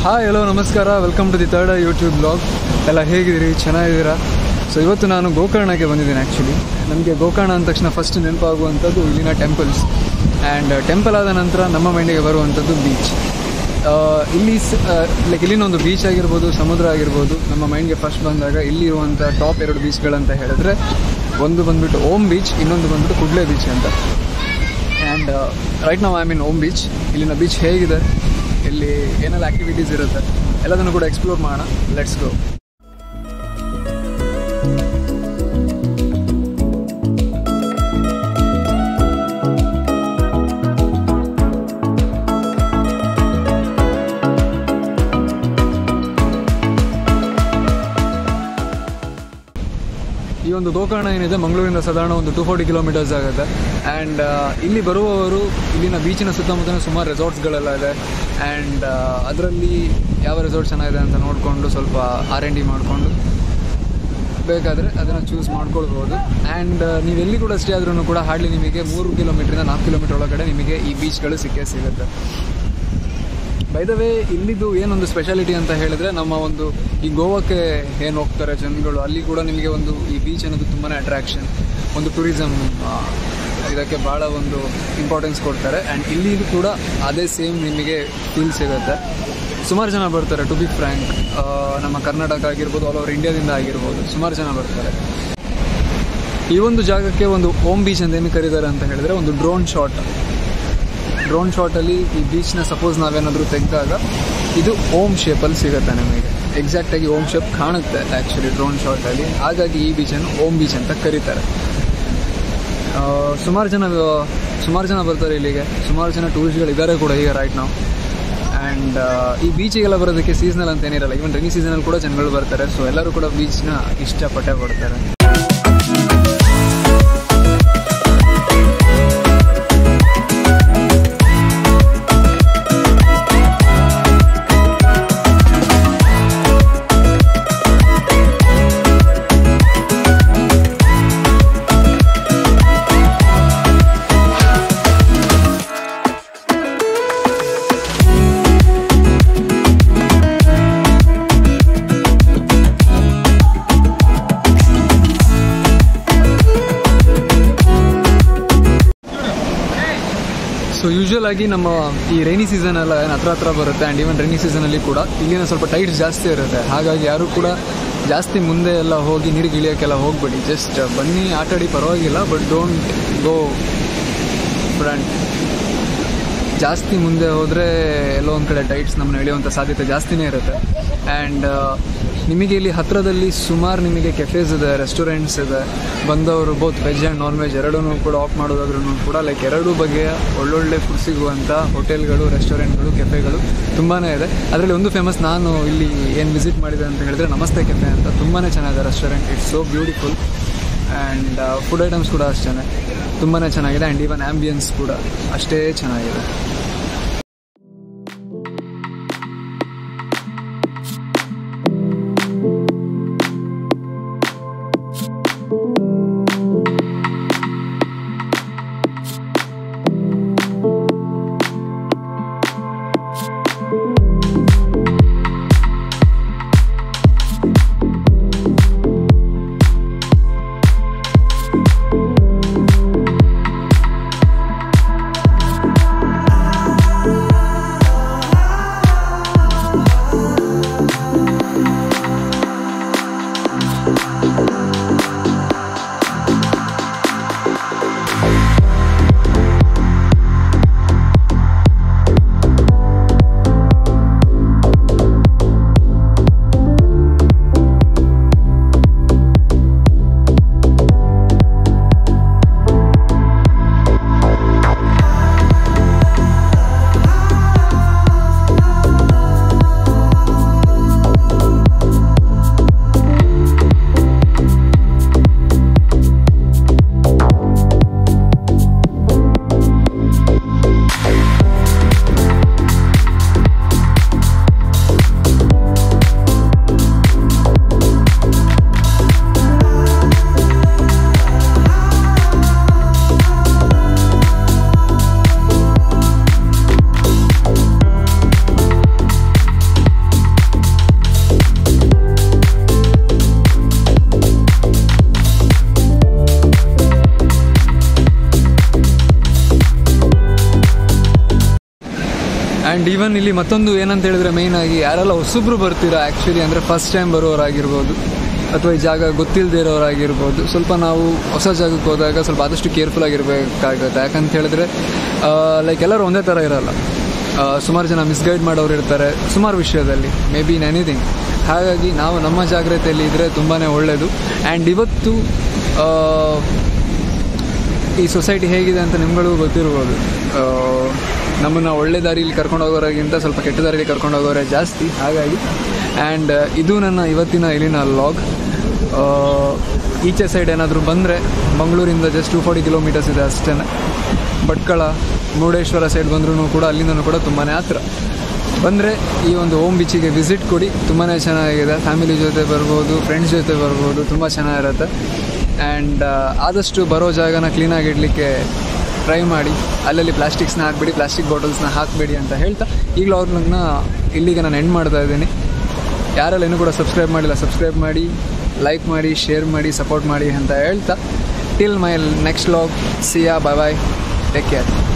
hi hello ನಮಸ್ಕಾರ welcome to the third YouTube blog ಎಲ್ಲ ಹೇಗಿದ್ದೀರಿ ಚೆನ್ನಾಗಿದ್ದೀರಾ ಸೊ ಇವತ್ತು ನಾನು ಗೋಕರ್ಣಕ್ಕೆ ಬಂದಿದ್ದೀನಿ ಆ್ಯಕ್ಚುಲಿ ನಮಗೆ ಗೋಕರ್ಣ ಅಂದ ತಕ್ಷಣ ಫಸ್ಟ್ ನೆನಪಾಗುವಂಥದ್ದು ಇಲ್ಲಿನ ಟೆಂಪಲ್ಸ್ ಆ್ಯಂಡ್ ಟೆಂಪಲ್ ಆದ ನಂತರ ನಮ್ಮ ಮೈಂಡಿಗೆ ಬರುವಂಥದ್ದು ಬೀಚ್ ಇಲ್ಲಿ ಲೈಕ್ ಇಲ್ಲಿನ ಒಂದು ಬೀಚ್ ಆಗಿರ್ಬೋದು ಸಮುದ್ರ ಆಗಿರ್ಬೋದು ನಮ್ಮ ಮೈಂಡ್ಗೆ ಫಸ್ಟ್ ಬಂದಾಗ ಇಲ್ಲಿರುವಂಥ ಟಾಪ್ ಎರಡು ಬೀಚ್ಗಳಂತ ಹೇಳಿದ್ರೆ ಒಂದು ಬಂದ್ಬಿಟ್ಟು ಓಮ್ ಬೀಚ್ ಇನ್ನೊಂದು ಬಂದ್ಬಿಟ್ಟು ಕುಡ್ಲೆ ಬೀಚ್ ಅಂತ ಆ್ಯಂಡ್ ರೈಟ್ ನಾವು ಐ ಮೀನ್ ಓಮ್ ಬೀಚ್ ಇಲ್ಲಿನ ಬೀಚ್ ಹೇಗಿದೆ ಇಲ್ಲಿ ಏನೆಲ್ಲ ಆ್ಯಕ್ಟಿವಿಟೀಸ್ ಇರುತ್ತೆ ಎಲ್ಲದನ್ನು ಕೂಡ ಎಕ್ಸ್ಪ್ಲೋರ್ ಮಾಡೋಣ ಲೆಟ್ಸ್ ಗೋ ಈ ಒಂದು ಗೋಕರ್ಣ ಏನಿದೆ ಮಂಗಳೂರಿಂದ ಸಾಧಾರಣ ಒಂದು ಟೂ ಫೋರ್ಟಿ ಕಿಲೋಮೀಟರ್ಸ್ ಆಗುತ್ತೆ ಆ್ಯಂಡ್ ಇಲ್ಲಿ ಬರುವವರು ಇಲ್ಲಿನ ಬೀಚಿನ ಸುತ್ತಮುತ್ತಲಿನ ಸುಮಾರು ರೆಸಾರ್ಟ್ಸ್ಗಳೆಲ್ಲ ಇದೆ ಆ್ಯಂಡ್ ಅದರಲ್ಲಿ ಯಾವ ರೆಸಾರ್ಟ್ ಚೆನ್ನಾಗಿದೆ ಅಂತ ನೋಡಿಕೊಂಡು ಸ್ವಲ್ಪ ಆರ್ ಎನ್ ಡಿ ಮಾಡಿಕೊಂಡು ಬೇಕಾದರೆ ಅದನ್ನು ಚೂಸ್ ಮಾಡ್ಕೊಳ್ಬೋದು ಆ್ಯಂಡ್ ನೀವು ಎಲ್ಲಿ ಕೂಡ ಸ್ಟೇ ಆದ್ರೂ ಕೂಡ ಹಾರ್ಡ್ಲಿ ನಿಮಗೆ ಮೂರು ಕಿಲೋಮೀಟ್ರಿಂದ ನಾಲ್ಕು ಕಿಲೋಮೀಟರ್ ಒಳಗಡೆ ನಿಮಗೆ ಈ ಬೀಚ್ಗಳು ಸಿಕ್ಕೇ ಸಿಗುತ್ತೆ ಬೈ ದ ವೇ ಇಲ್ಲಿದ್ದು ಏನೊಂದು ಸ್ಪೆಷಾಲಿಟಿ ಅಂತ ಹೇಳಿದ್ರೆ ನಮ್ಮ ಒಂದು ಈ ಗೋವಾಕ್ಕೆ ಏನು ಹೋಗ್ತಾರೆ ಜನಗಳು ಅಲ್ಲಿ ಕೂಡ ನಿಮಗೆ ಒಂದು ಈ ಬೀಚ್ ಅನ್ನೋದು ತುಂಬಾ ಅಟ್ರಾಕ್ಷನ್ ಒಂದು ಟೂರಿಸಮ್ ಇದಕ್ಕೆ ಭಾಳ ಒಂದು ಇಂಪಾರ್ಟೆನ್ಸ್ ಕೊಡ್ತಾರೆ ಆ್ಯಂಡ್ ಇಲ್ಲಿ ಕೂಡ ಅದೇ ಸೇಮ್ ನಿಮಗೆ ಫೀಲ್ ಸಿಗುತ್ತೆ ಸುಮಾರು ಜನ ಬರ್ತಾರೆ ಟು ಬಿ ಫ್ರ್ಯಾಂಕ್ ನಮ್ಮ ಕರ್ನಾಟಕ ಆಗಿರ್ಬೋದು ಆಲ್ ಓವರ್ ಇಂಡಿಯಾದಿಂದ ಆಗಿರ್ಬೋದು ಸುಮಾರು ಜನ ಬರ್ತಾರೆ ಈ ಒಂದು ಜಾಗಕ್ಕೆ ಒಂದು ಓಮ್ ಬೀಚ್ ಅಂತ ಏನು ಕರೀತಾರೆ ಅಂತ ಹೇಳಿದ್ರೆ ಒಂದು ಡ್ರೋನ್ ಶಾಟ್ ಡ್ರೋನ್ ಶಾಟಲ್ಲಿ ಈ ಬೀಚ್ನ ಸಪೋಸ್ ನಾವೇನಾದರೂ ತೆಗೆದಾಗ ಇದು ಓಮ್ ಶೇಪಲ್ಲಿ ಸಿಗುತ್ತೆ ನಮಗೆ ಎಕ್ಸಾಕ್ಟಾಗಿ ಓಮ್ ಶೇಪ್ ಕಾಣುತ್ತೆ ಆ್ಯಕ್ಚುಲಿ ಡ್ರೋನ್ ಶಾಟಲ್ಲಿ ಹಾಗಾಗಿ ಈ ಬೀಚನ್ನು ಓಮ್ ಬೀಚ್ ಅಂತ ಕರೀತಾರೆ ಸುಮಾರು ಜನ ಸುಮಾರು ಜನ ಬರ್ತಾರೆ ಇಲ್ಲಿಗೆ ಸುಮಾರು ಜನ ಟೂರಿಸ್ಟ್ಗಳು ಇದ್ದಾರೆ ಕೂಡ ಈಗ ರೈಟ್ ನಾವು ಆ್ಯಂಡ್ ಈ ಬೀಚಿಗೆಲ್ಲ ಬರೋದಕ್ಕೆ ಸೀಸನಲ್ ಅಂತ ಏನಿರಲ್ಲ ಈವನ್ ರೈನಿ ಸೀಸನಲ್ಲಿ ಕೂಡ ಜನಗಳು ಬರ್ತಾರೆ ಸೊ ಎಲ್ಲರೂ ಕೂಡ ಬೀಚ್ನ ಇಷ್ಟಪಟ್ಟೆ ಪಡ್ತಾರೆ ಸೊ ಯೂಶ್ವಲ್ ಆಗಿ ನಮ್ಮ ಈ ರೈನಿ ಸೀಸನ್ ಎಲ್ಲ ಏನು ಹತ್ರ ಹತ್ರ ಬರುತ್ತೆ ಆ್ಯಂಡ್ ಈವನ್ ರೈನಿ ಸೀಸನಲ್ಲಿ ಕೂಡ ಇಲ್ಲಿನ ಸ್ವಲ್ಪ ಟೈಟ್ಸ್ ಜಾಸ್ತಿ ಇರುತ್ತೆ ಹಾಗಾಗಿ ಯಾರು ಕೂಡ ಜಾಸ್ತಿ ಮುಂದೆ ಎಲ್ಲ ಹೋಗಿ ನೀರಿಗೆ ಇಳಿಯೋಕ್ಕೆಲ್ಲ ಹೋಗ್ಬೇಡಿ ಜಸ್ಟ್ ಬನ್ನಿ ಆಟಾಡಿ ಪರವಾಗಿಲ್ಲ ಬಟ್ ಡೋಂಟ್ ಗೋ ಫ್ರಂಟ್ ಜಾಸ್ತಿ ಮುಂದೆ ಹೋದರೆ ಎಲ್ಲೋ ಒಂದು ಕಡೆ ಟೈಟ್ಸ್ ನಮ್ಮನ್ನ ಎಳೆಯುವಂಥ ಸಾಧ್ಯತೆ ಜಾಸ್ತಿನೇ ಇರುತ್ತೆ ಆ್ಯಂಡ್ ನಿಮಗೆ ಇಲ್ಲಿ ಹತ್ತಿರದಲ್ಲಿ ಸುಮಾರು ನಿಮಗೆ ಕೆಫೇಸ್ ಇದೆ ರೆಸ್ಟೋರೆಂಟ್ಸ್ ಇದೆ ಬಂದವರು both veg and non veg ಎರಡೂ ಕೂಡ ಆಫ್ ಮಾಡೋದಾದ್ರೂ ಕೂಡ ಲೈಕ್ ಎರಡು ಬಗೆಯ ಒಳ್ಳೊಳ್ಳೆ ಫುಡ್ ಸಿಗುವಂಥ ಹೋಟೆಲ್ಗಳು ರೆಸ್ಟೋರೆಂಟ್ಗಳು ಕೆಫೆಗಳು ತುಂಬಾ ಇದೆ ಅದರಲ್ಲಿ ಒಂದು ಫೇಮಸ್ ನಾನು ಇಲ್ಲಿ ಏನು ವಿಸಿಟ್ ಮಾಡಿದೆ ಅಂತ ಹೇಳಿದ್ರೆ ನಮಸ್ತೆ ಕೆಫೆ ಅಂತ ತುಂಬಾ ಚೆನ್ನಾಗಿದೆ restaurant it's so beautiful and food items ಕೂಡ ಅಷ್ಟೇ ತುಂಬಾ ಚೆನ್ನಾಗಿದೆ ಆ್ಯಂಡ್ ಈವನ್ ಆ್ಯಂಬಿಯನ್ಸ್ ಕೂಡ ಅಷ್ಟೇ ಚೆನ್ನಾಗಿದೆ ಆ್ಯಂಡ್ ಈವನ್ ಇಲ್ಲಿ ಮತ್ತೊಂದು ಏನಂತ ಹೇಳಿದ್ರೆ ಮೇಯ್ನಾಗಿ ಯಾರೆಲ್ಲ ಹೊಸಬ್ರು ಬರ್ತೀರಾ ಆ್ಯಕ್ಚುಲಿ ಅಂದರೆ ಫಸ್ಟ್ ಟೈಮ್ ಬರೋರಾಗಿರ್ಬೋದು ಅಥವಾ ಈ ಜಾಗ ಗೊತ್ತಿಲ್ಲದೆ ಇರೋರಾಗಿರ್ಬೋದು ಸ್ವಲ್ಪ ನಾವು ಹೊಸ ಜಾಗಕ್ಕೆ ಹೋದಾಗ ಸ್ವಲ್ಪ ಆದಷ್ಟು ಕೇರ್ಫುಲ್ ಆಗಿರಬೇಕಾಗುತ್ತೆ ಯಾಕಂತ ಹೇಳಿದ್ರೆ ಲೈಕ್ ಎಲ್ಲರೂ ಒಂದೇ ಥರ ಇರಲ್ಲ ಸುಮಾರು ಜನ ಮಿಸ್ಗೈಡ್ ಮಾಡೋರು ಇರ್ತಾರೆ ಸುಮಾರು ವಿಷಯದಲ್ಲಿ ಮೇ ಬಿ ಇನ್ ಎನಿಥಿಂಗ್ ಹಾಗಾಗಿ ನಾವು ನಮ್ಮ ಜಾಗ್ರತೆಯಲ್ಲಿ ಇದ್ದರೆ ತುಂಬಾ ಒಳ್ಳೆಯದು ಆ್ಯಂಡ್ ಇವತ್ತು ಆ, ಈ ಸೊಸೈಟಿ ಹೇಗಿದೆ ಅಂತ ನಿಮ್ಗಳಿಗೂ ಗೊತ್ತಿರ್ಬೋದು ಆ, ನಮ್ಮನ್ನು ಒಳ್ಳೆ ದಾರಿಯಲ್ಲಿ ಕರ್ಕೊಂಡು ಹೋಗೋರಿಗಿಂತ ಸ್ವಲ್ಪ ಕೆಟ್ಟ ದಾರಿಯಲ್ಲಿ ಕರ್ಕೊಂಡು ಹೋಗೋರೇ ಜಾಸ್ತಿ ಹಾಗಾಗಿ ಆ್ಯಂಡ್ ಇದು ನನ್ನ ಇವತ್ತಿನ ಇಲ್ಲಿನ ಲಾಗ್ ಈಚೆ ಸೈಡ್ ಏನಾದರೂ ಬಂದರೆ ಮಂಗಳೂರಿಂದ ಜಸ್ಟ್ ಟೂ ಫಾರ್ಟಿ ಕಿಲೋಮೀಟರ್ಸ್ ಇದೆ ಅಷ್ಟೇ ಭಟ್ಕಳ ಮುರುಡೇಶ್ವರ ಸೈಡ್ ಬಂದ್ರೂ ಕೂಡ ಅಲ್ಲಿಂದನೂ ಕೂಡ ತುಂಬಾ ಹತ್ರ ಬಂದರೆ ಈ ಒಂದು ಓಮ್ ಬೀಚಿಗೆ ವಿಸಿಟ್ ಕೊಡಿ ತುಂಬಾ ಚೆನ್ನಾಗಿದೆ ಫ್ಯಾಮಿಲಿ ಜೊತೆ ಬರ್ಬೋದು ಫ್ರೆಂಡ್ಸ್ ಜೊತೆ ಬರ್ಬೋದು ತುಂಬ ಚೆನ್ನಾಗಿರುತ್ತೆ ಆ್ಯಂಡ್ ಆದಷ್ಟು ಬರೋ ಜಾಗನ ಕ್ಲೀನಾಗಿ ಇಡಲಿಕ್ಕೆ ಟ್ರೈ ಮಾಡಿ ಅಲ್ಲಲ್ಲಿ ಪ್ಲಾಸ್ಟಿಕ್ಸ್ನ ಹಾಕಬೇಡಿ ಪ್ಲಾಸ್ಟಿಕ್ ಬಾಟಲ್ಸ್ನ ಹಾಕಬೇಡಿ ಅಂತ ಹೇಳ್ತಾ ಈಗಲೂ ಅವ್ರನ್ನ ಇಲ್ಲಿಗೆ ನಾನು ಎಂಡ್ ಮಾಡ್ತಾ ಇದ್ದೀನಿ ಯಾರೆಲ್ಲ ಇನ್ನೂ ಕೂಡ ಸಬ್ಸ್ಕ್ರೈಬ್ ಮಾಡಿಲ್ಲ ಸಬ್ಸ್ಕ್ರೈಬ್ ಮಾಡಿ ಲೈಕ್ ಮಾಡಿ ಶೇರ್ ಮಾಡಿ ಸಪೋರ್ಟ್ ಮಾಡಿ ಅಂತ ಹೇಳ್ತಾ till my next log see ya bye bye take care